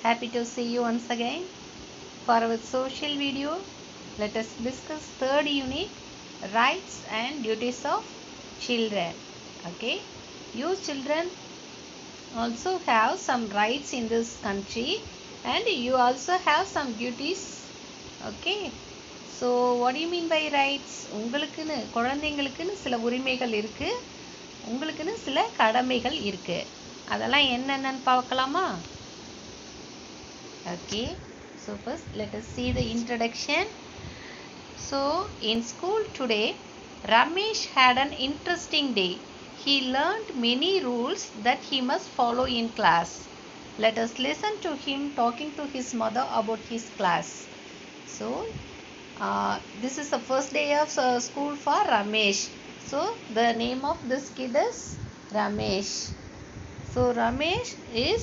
Happy to see you once again for our social video. Let us discuss third unit rights and duties of children. Okay, you children also have some rights in this country and you also have some duties. Okay, so what you mean by rights உங்களுக்குன்னு குழந்தைங்களுக்குன்னு சில உரிமைகள் இருக்குது உங்களுக்குன்னு சில கடமைகள் இருக்குது அதெல்லாம் என்னென்னு பார்க்கலாமா okay so first let us see the introduction so in school today ramesh had an interesting day he learned many rules that he must follow in class let us listen to him talking to his mother about his class so uh, this is the first day of uh, school for Ramesh. So the name of this kid is Ramesh. So Ramesh is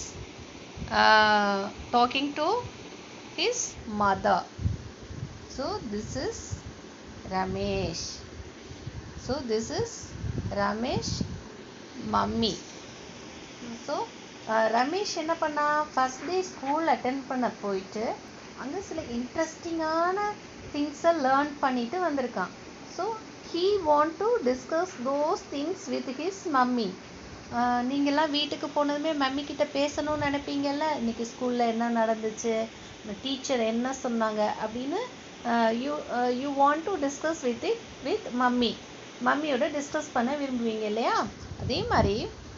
uh, talking to his mother. So this is Ramesh. So this is Ramesh mummy. So Ramesh என்ன பண்ணா first day school attend பண்ண போயிட்டு அங்கே சில இன்ட்ரெஸ்டிங்கான திங்ஸை learn பண்ணிட்டு வந்திருக்கான் so he want to discuss those things with his mummy நீங்கள்லாம் வீட்டுக்கு போனதுமே மம்மி கிட்ட பேசணும்னு நினைப்பீங்கல்ல இன்னைக்கு ஸ்கூலில் என்ன நடந்துச்சு டீச்சர் என்ன சொன்னாங்க அப்படின்னு you you want to discuss with it with mummy மம்மியோட டிஸ்கஸ் பண்ண விரும்புவீங்க இல்லையா அதே மாதிரி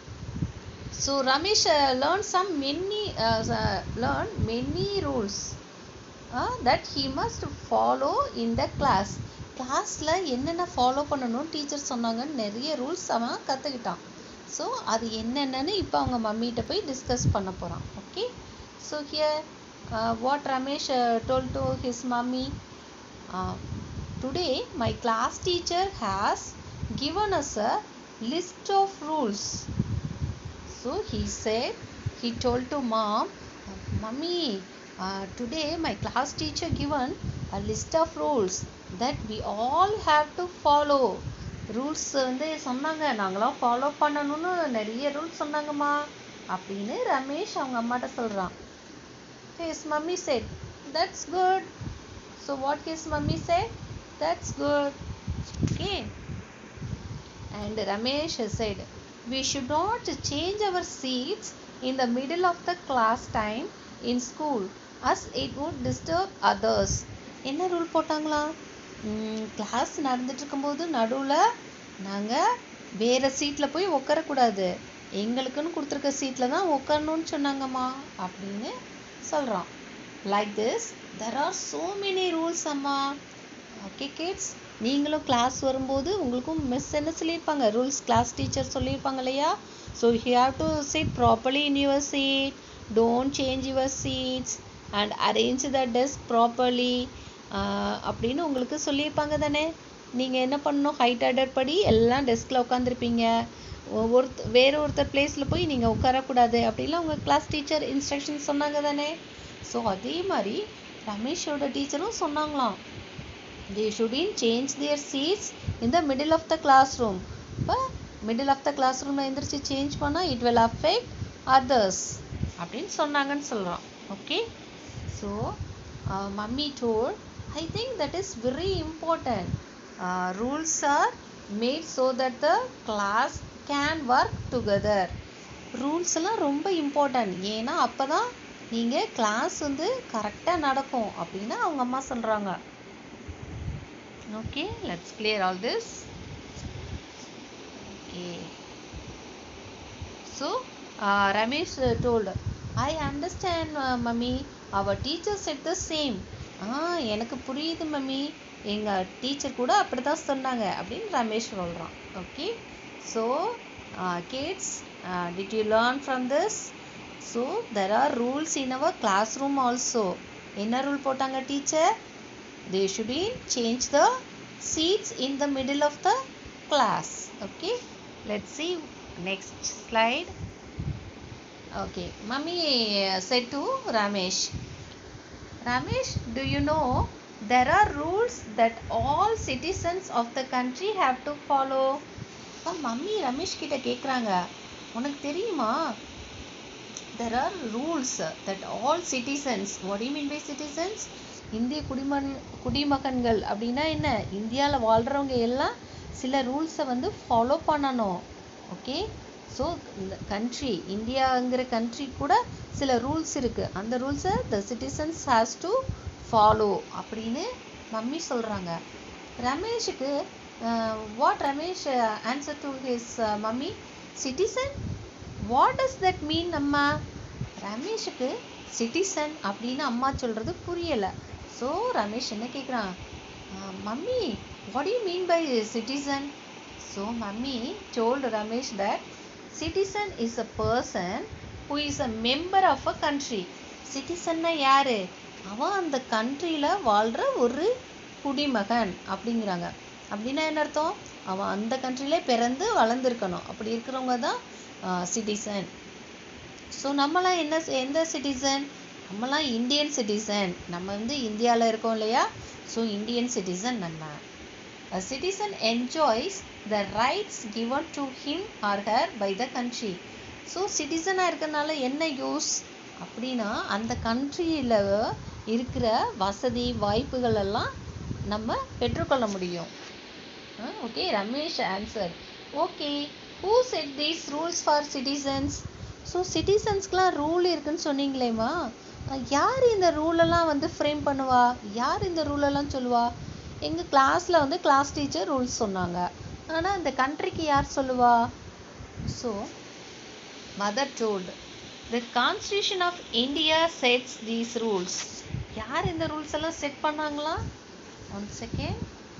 so Ramesh learn some many learn many rules that he must follow in the class கிளாஸில் என்னென்ன ஃபாலோ பண்ணணும்னு டீச்சர் சொன்னாங்கன்னு நிறைய ரூல்ஸ் அவன் கற்றுக்கிட்டான் ஸோ அது என்னென்னு இப்போ அவங்க மம்மிகிட்ட போய் டிஸ்கஸ் பண்ண போகிறான் okay so here what Ramesh told to his mummy today my class teacher has given us a list of rules so he said he told to mom mummy uh, today my class teacher given a list of rules that we all have to follow rules வந்து சொன்னாங்க நாங்களாம் follow பண்ணணும்னு நிறைய rules சொன்னாங்கம்மா அப்படின்னு ரமேஷ் அவங்க அம்மாட்ட சொல்கிறான் his mummy said that's good so what his mummy said that's good okay and Ramesh said, We should not change our seats in the middle of the class time in school as it would disturb others. என்ன rule போட்டாங்களா class நடந்துட்டு இருக்கும்போது நடுவில் நாங்கள் வேறு சீட்டில் போய் உட்காரக்கூடாது எங்களுக்குன்னு கொடுத்துருக்க சீட்டில் தான் உட்காரணும்னு சொன்னாங்கம்மா அப்படின்னு சொல்கிறான் like this there are so many rules அம்மா ஓகே கிட்ஸ் நீங்களும் கிளாஸ் வரும்போது உங்களுக்கும் மிஸ் என்ன சொல்லியிருப்பாங்க ரூல்ஸ் கிளாஸ் டீச்சர் சொல்லியிருப்பாங்க இல்லையா so you have to sit properly in your seat don't change your seats and arrange the desk properly அப்படின்னு உங்களுக்கு சொல்லியிருப்பாங்க தானே நீங்கள் என்ன பண்ணணும் ஹைட் ஆர்டர் படி எல்லாம் டெஸ்கில் உட்காந்துருப்பீங்க ஒருத்த வேற ஒருத்தர் பிளேஸில் போய் நீங்கள் உட்காரக்கூடாது அப்படிலாம் உங்கள் கிளாஸ் டீச்சர் இன்ஸ்ட்ரக்ஷன் சொன்னாங்க தானே ஸோ அதே மாதிரி ரமேஷோட டீச்சரும் சொன்னாங்களாம் they shouldn't change their seats in the middle of the classroom இப்போ மிடில் ஆஃப் த கிளாஸ் ரூமில் எந்திரிச்சு சேஞ்ச் பண்ணால் இட் வில் அஃபெக்ட் அதர்ஸ் அப்படின்னு சொன்னாங்கன்னு சொல்கிறோம் okay so mummy told I think that is very important rules are made so that the class can work together rules எல்லாம் ரொம்ப important ஏன்னா அப்போ தான் நீங்கள் கிளாஸ் வந்து கரெக்டாக நடக்கும் அப்படின்னு அவங்க அம்மா சொல்கிறாங்க okay let's clear all this okay so uh, ramesh uh, told i understand uh, mummy our teacher said the same ஆ எனக்கு புரியுது மம்மி எங்கள் டீச்சர் கூட அப்படி தான் சொன்னாங்க அப்படின்னு ரமேஷ் சொல்கிறான் okay so kids did you learn from this so there are rules in our class room also என்ன ரூல் போட்டாங்க teacher they shouldn't change the seats in the middle of the class okay let's see next slide okay mummy said to ramesh ramesh do you know there are rules that all citizens of the country have to follow mummy Ramesh கிட்ட கேட்குறாங்க உனக்கு தெரியுமா there are rules that all citizens what do you mean by citizens இந்திய குடிமன் குடிமகன்கள் அப்படின்னா என்ன இந்தியாவில் வாழ்கிறவங்க எல்லாம் சில ரூல்ஸை வந்து ஃபாலோ பண்ணணும் ஓகே ஸோ இந்த கண்ட்ரி இந்தியாங்கிற கண்ட்ரி கூட சில ரூல்ஸ் இருக்குது அந்த ரூல்ஸை the citizens has to follow அப்படின்னு மம்மி சொல்கிறாங்க ரமேஷுக்கு what Ramesh answer to his mummy citizen what does that mean அம்மா ரமேஷுக்கு சிட்டிசன் அப்படின்னு அம்மா சொல்கிறது புரியலை ஸோ ரமேஷ் என்ன கேட்குறான் mummy what you mean by citizen so mummy told Ramesh that citizen is a person who is a member of a country சிட்டிசன்னா யாரு அவன் அந்த கண்ட்ரியில் வாழ்கிற ஒரு குடிமகன் அப்படிங்கிறாங்க அப்படின்னா என்ன அர்த்தம் அவன் அந்த கண்ட்ரிலே பிறந்து வளர்ந்துருக்கணும் அப்படி இருக்கிறவங்க தான் சிட்டிசன் ஸோ நம்மலாம் என்ன எந்த சிட்டிசன் நம்மலாம் இந்தியன் சிட்டிசன் நம்ம வந்து இந்தியாவில் இருக்கோம் இல்லையா ஸோ இந்தியன் சிட்டிசன் நம்ம A citizen enjoys the rights given to him or her by the country. So சிட்டிசனாக இருக்கறனால என்ன யூஸ் அப்படின்னா அந்த கண்ட்ரியில் இருக்கிற வசதி வாய்ப்புகள் எல்லாம் நம்ம பெற்றுக்கொள்ள முடியும் okay Ramesh answer okay who said these rules for citizens so சிட்டிசன்ஸ்க்கெலாம் ரூல் இருக்குன்னு சொன்னீங்களேம்மா யார் இந்த ரூலெல்லாம் வந்து ஃப்ரேம் பண்ணுவா யார் இந்த ரூலெல்லாம் சொல்லுவா எங்கள் கிளாஸில் வந்து கிளாஸ் டீச்சர் ரூல்ஸ் சொன்னாங்க ஆனால் இந்த கண்ட்ரிக்கு யார் சொல்லுவா so mother told the constitution of India sets these rules யார் இந்த ரூல்ஸ் எல்லாம் செட் பண்ணாங்களா one second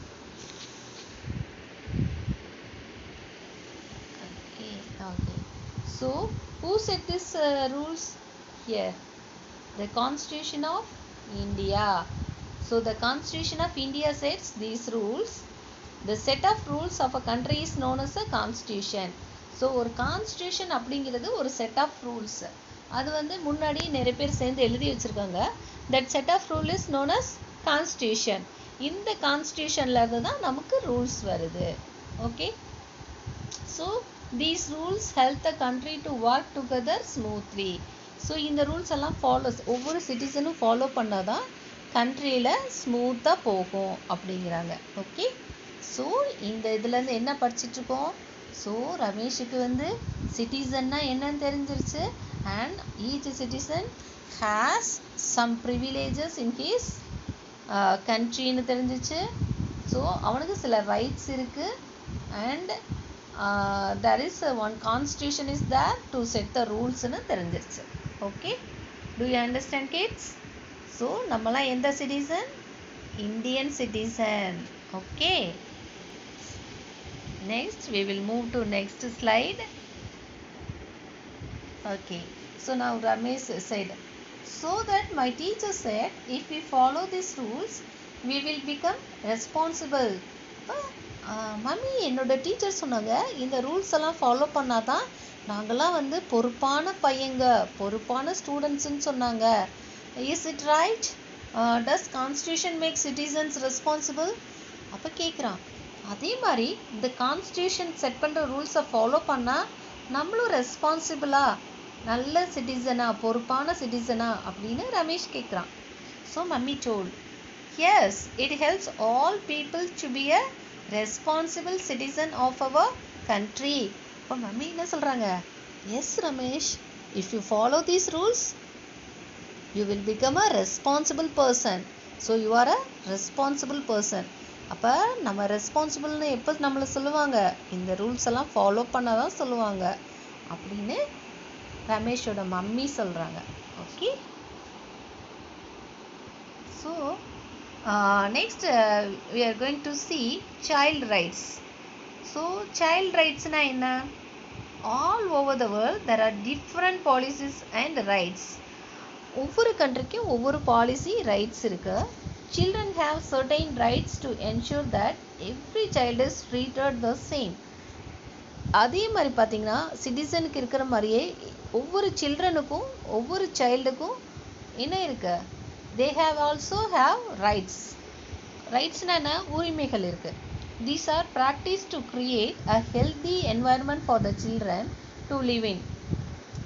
okay okay so who set this rules here the constitution of india so the constitution of india sets these rules the set of rules of a country is known as a constitution so ஒரு constitution அப்படிங்கிறது ஒரு set of rules அது வந்து முன்னாடி நிறைய பேர் சேர்ந்து எழுதி வச்சுருக்காங்க that set of rule is known as constitution இந்த கான்ஸ்டியூஷனில் இருந்து தான் நமக்கு ரூல்ஸ் வருது okay so these rules help the country to work together smoothly so இந்த ரூல்ஸ் எல்லாம் ஃபாலோ ஒவ்வொரு சிட்டிசனும் ஃபாலோ பண்ணால் தான் கண்ட்ரியில் ஸ்மூத்தாக போகும் அப்படிங்கிறாங்க ஓகே ஸோ இந்த இதுலேருந்து என்ன படிச்சிட்ருக்கோம் ஸோ ரமேஷுக்கு வந்து சிட்டிசன்னா என்னன்னு தெரிஞ்சிருச்சு and each citizen has some privileges in his கண்ட்ரின்னு தெரிஞ்சிச்சு ஸோ அவனுக்கு சில ரைட்ஸ் இருக்குது and there is one constitution is there to set the ரூல்ஸ்னு தெரிஞ்சிருச்சு okay do you understand kids so நம்மலாம் எந்த citizen Indian citizen okay next we will move to next slide okay so now ramesh said so that my teacher said if we follow these rules we will become responsible mummy என்னோட teacher சொன்னாங்க இந்த rules எல்லாம் follow பண்ணாதான் நாங்களாம் வந்து பொறுப்பான பையங்க பொறுப்பான ஸ்டூடெண்ட்ஸ்னு சொன்னாங்க is it right does constitution make citizens responsible அப்போ கேட்குறான் அதே மாதிரி இந்த கான்ஸ்டியூஷன் செட் பண்ணுற ரூல்ஸை ஃபாலோ பண்ணால் நம்மளும் ரெஸ்பான்சிபிளா நல்ல சிட்டிசனா பொறுப்பான சிட்டிசனா அப்படின்னு ரமேஷ் கேட்குறான் so mummy told yes it helps all people to be a responsible citizen of our country இப்போ மம்மி என்ன சொல்கிறாங்க yes Ramesh if you follow these rules you will become a responsible person so you are a responsible person அப்போ நம்ம ரெஸ்பான்சிபிள்னு எப்போ நம்மளை சொல்லுவாங்க இந்த rules எல்லாம் ஃபாலோ பண்ண தான் சொல்லுவாங்க அப்படின்னு ரமேஷோட மம்மி சொல்கிறாங்க okay so next we are going to see child rights so child ரைட்ஸ்னால் என்ன all over the world there are different policies and rights ஒவ்வொரு கண்ட்ரிக்கும் ஒவ்வொரு பாலிசி ரைட்ஸ் இருக்குது children have certain rights to ensure that every child is treated the same அதே மாதிரி பார்த்தீங்கன்னா சிட்டிசனுக்கு இருக்கிற மாதிரியே ஒவ்வொரு சில்ட்ரனுக்கும் ஒவ்வொரு சைல்டுக்கும் என்ன இருக்கு they have also have rights ரைட்ஸ்னா என்ன உரிமைகள் இருக்கு these are practice to create a healthy environment for the children to live in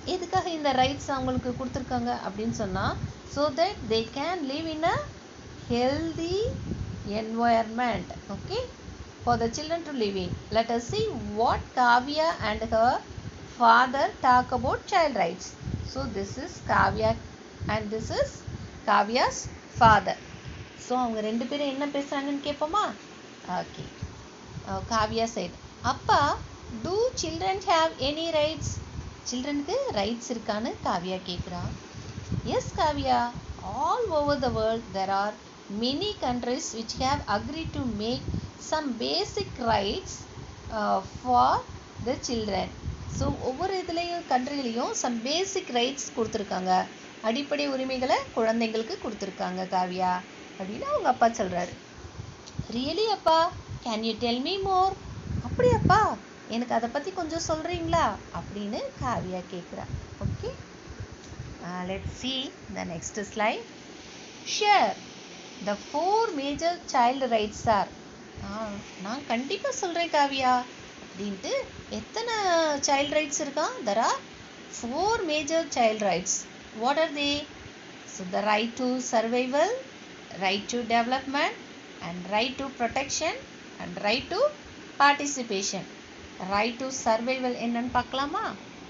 எதுக்காக இந்த ரைட்ஸ் அவங்களுக்கு கொடுத்துருக்காங்க அப்படின்னு சொன்னால் so that they can live in a healthy environment okay for the children to live in. Let us see what Kavya and her father talk about child rights. So this is Kavya and this is Kavya's father. So அவங்க ரெண்டு பேரும் என்ன பேசுகிறாங்கன்னு கேட்போமா okay Kavya said அப்பா do children have any rights சில்ட்ரனுக்கு rights இருக்கான்னு காவ்யா கேட்குறா yes Kavya all over the world there are many countries which have agreed to make some basic rights uh, for the children so ஒவ்வொரு இதுலேயும் கண்ட்ரிலையும் சம் பேசிக் rights கொடுத்துருக்காங்க அடிப்படை உரிமைகளை குழந்தைங்களுக்கு கொடுத்துருக்காங்க காவ்யா அப்படின்னு அவங்க அப்பா சொல்கிறாரு ரியலி அப்பா can you tell me more அப்படி அப்பா எனக்கு அதை பற்றி கொஞ்சம் சொல்கிறீங்களா அப்படின்னு காவ்யா கேட்குறா okay let see the next slide share the four major child rights are நான் கண்டிப்பாக சொல்கிறேன் காவியா அப்படின்ட்டு எத்தனை சைல்டு ரைட்ஸ் இருக்கா there are four major child rights what are they so the right to survival right to development and right to protection and right to participation right to survival என்னன்னு பார்க்கலாமா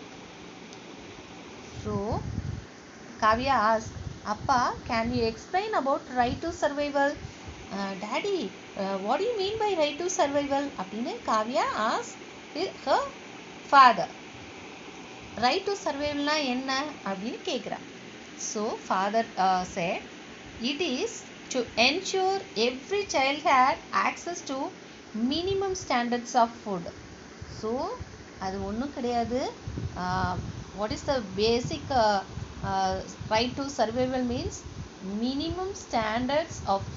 so Kavya ask அப்பா can you explain about right to survival daddy what you mean by right to survival அப்படின்னு Kavya ask her father right to சர்வைவல்னா என்ன அப்படின்னு கேட்குறா so father said it is to ensure every child had access to minimum standards of food so அது ஒன்றும் கிடையாது what is the basic right to survival means minimum standards of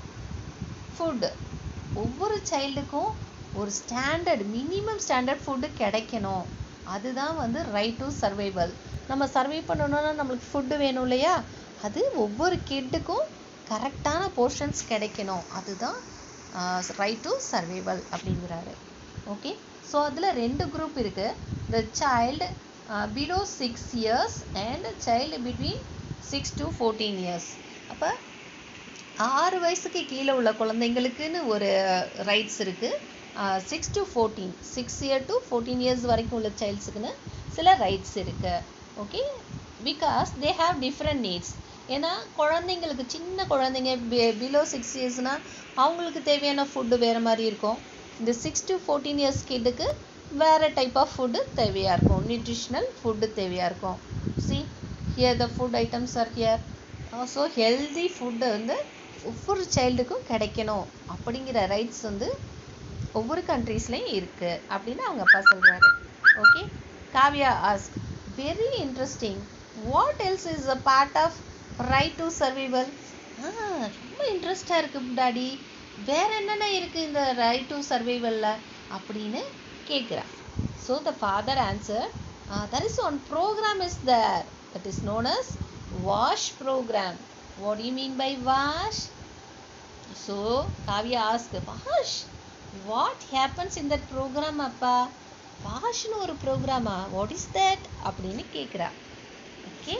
food ஒவ்வொரு சைல்டுக்கும் ஒரு ஸ்டாண்டர்ட் மினிமம் ஸ்டாண்டர்ட் ஃபுட்டு கிடைக்கணும் அதுதான் வந்து right to survival நம்ம சர்வை பண்ணணும்னா நம்மளுக்கு ஃபுட்டு வேணும் இல்லையா அது ஒவ்வொரு கிட்டுக்கும் கரெக்டான போர்ஷன்ஸ் கிடைக்கணும் அதுதான் ரைட் டு சர்வைவல் அப்படிங்கிறாரு ஓகே ஸோ அதில் ரெண்டு குரூப் இருக்குது the child below six years and child between six to fourteen years அப்போ ஆறு வயசுக்கு கீழே உள்ள குழந்தைங்களுக்குன்னு ஒரு ரைட்ஸ் இருக்குது six to fourteen six year to fourteen years வரைக்கும் உள்ள சைல்ட்ஸுக்குன்னு சில ரைட்ஸ் இருக்குது okay because they have different needs ஏன்னா குழந்தைங்களுக்கு சின்ன குழந்தைங்க பிலோ சிக்ஸ் இயர்ஸ்னால் அவங்களுக்கு தேவையான ஃபுட்டு வேறு மாதிரி இருக்கும் இந்த சிக்ஸ் டு ஃபோர்டீன் இயர்ஸ் கிட்டுக்கு வேறு டைப் ஆஃப் ஃபுட்டு தேவையாக இருக்கும் நியூட்ரிஷ்னல் ஃபுட்டு தேவையாக இருக்கும் see here the food items are here so healthy food வந்து ஒவ்வொரு சைல்டுக்கும் கிடைக்கணும் அப்படிங்கிற ரைட்ஸ் வந்து ஒவ்வொரு கண்ட்ரீஸ்லேயும் இருக்குது அப்படின்னு அவங்க அப்பா சொல்கிறாரு okay Kavya ask very interesting what else is a part of right to survival ரொம்ப இன்ட்ரெஸ்டாக இருக்குது டாடி வேற என்னென்ன இருக்குது இந்த ரைட் டு சர்வைவலில் அப்படின்னு கேட்குறா so the father answer Dhar is one program is there that is known as wash program what you mean by wash so Kavya ask wash what happens in that program அப்பா வாஷ்னு ஒரு ப்ரோக்ராமா what is that அப்படின்னு கேட்குறா okay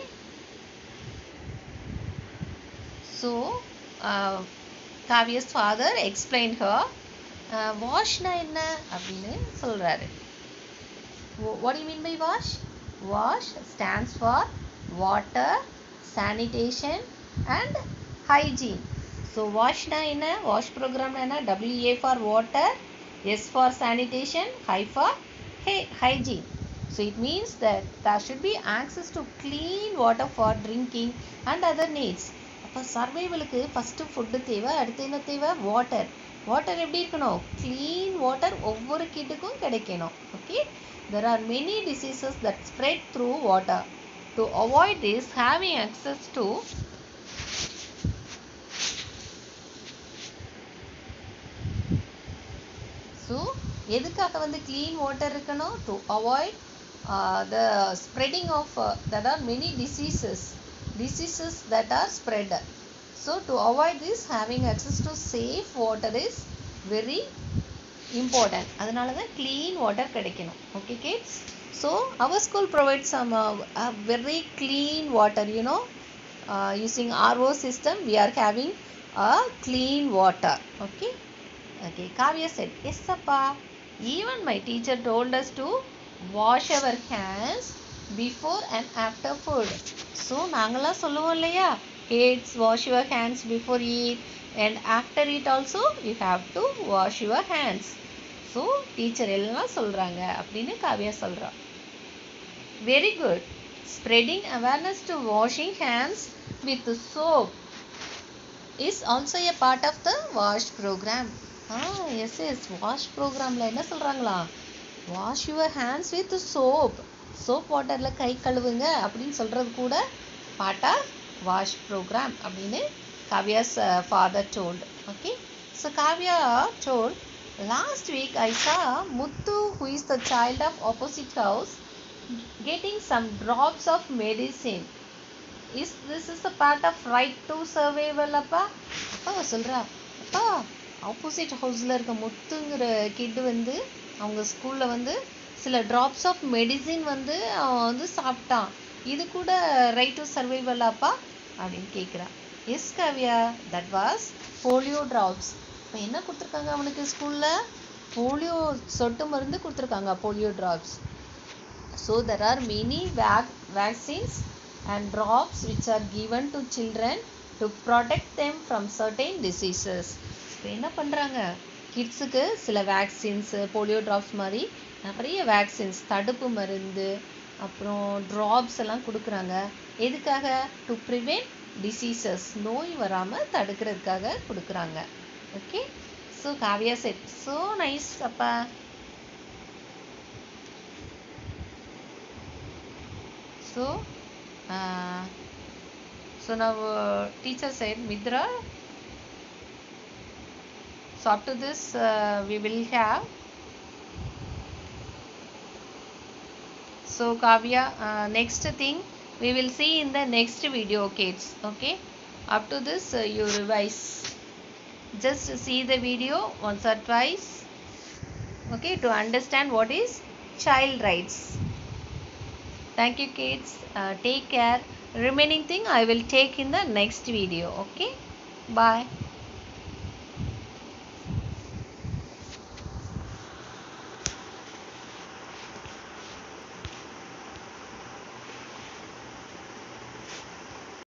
so காவியஸ் father explain her வாஷ்னா என்ன அப்படின்னு சொல்கிறாரு what you mean by wash wash stands for water sanitation and hygiene so வாஷ்னா என்ன wash ப்ரோக்ராம்னா என்ன W A for water S for sanitation H for hey hygiene so it means that there should be access to clean water for drinking and other needs அப்போ சர்வைவலுக்கு first food தேவை அடுத்து என்ன தேவை water water எப்படி இருக்கணும் clean water ஒவ்வொரு கிட்டுக்கும் கிடைக்கணும் okay there are many diseases that spread through water to avoid this having access to so எதுக்காக வந்து க்ளீன் வாட்டர் இருக்கணும் to avoid the spreading of that are many diseases diseases that are spread. So to avoid this having access to safe water is very important. அதனால தான் clean water கிடைக்கணும் okay kids So our school provides some uh, uh, very clean water, you know. Uh, using RO system, we are having a clean water. Okay. Okay. Kavya said, Yes, Appa. Even my teacher told us to wash our hands before and after food. So நாங்களாம் சொல்லுவோம் இல்லையா kids wash your hands before eat and after eat also you have to wash your hands. So teacher எல்லாம் சொல்கிறாங்க அப்படின்னு காவியா சொல்கிறா very good spreading awareness to washing hands with soap is also a part of the wash program ah S S wash ப்ரோக்ராமில் என்ன சொல்கிறாங்களா wash your hands with soap soap வாட்டரில் கை கழுவுங்க அப்படின்னு சொல்கிறது கூட பார்ட் ஆஃப் வாஷ் ப்ரோக்ராம் அப்படின்னு Kavya's father told okay so Kavya told Last week I saw Muttu, who is the child of opposite house, getting some drops of medicine. Is this is a part of right to survival அப்பா அப்பா சொல்றா அப்பா opposite ஹவுஸில் இருக்க முத்துங்கிற கிட்டு வந்து அவங்க ஸ்கூலில் வந்து சில ட்ராப்ஸ் ஆஃப் மெடிசின் வந்து அவன் வந்து சாப்பிட்டான் இது கூட ரைட் டு சர்வைவல் அப்பா அப்படின்னு கேட்குறான் yes Kavya that was polio drops இப்போ என்ன கொடுத்துருக்காங்க அவனுக்கு ஸ்கூலில் போலியோ சொட்டு மருந்து கொடுத்துருக்காங்க polio drops so there are many vac vaccines and drops which are given to children to protect them from certain diseases இப்போ என்ன பண்ணுறாங்க கிட்ஸுக்கு சில வேக்சின்ஸு போலியோ ட்ராப்ஸ் மாதிரி நிறைய வேக்சின்ஸ் தடுப்பு மருந்து அப்புறம் ட்ராப்ஸ் எல்லாம் கொடுக்குறாங்க எதுக்காக டு ப்ரிவென்ட் டிசீசஸ் நோய் வராமல் தடுக்கிறதுக்காக கொடுக்குறாங்க okay so kavya said so nice appa so uh, so now uh, teacher said midra so up to this uh, we will have so kavya uh, next thing we will see in the next video kids okay up to this uh, you revise just see the video once or twice okay to understand what is child rights thank you kids uh, take care remaining thing i will take in the next video okay bye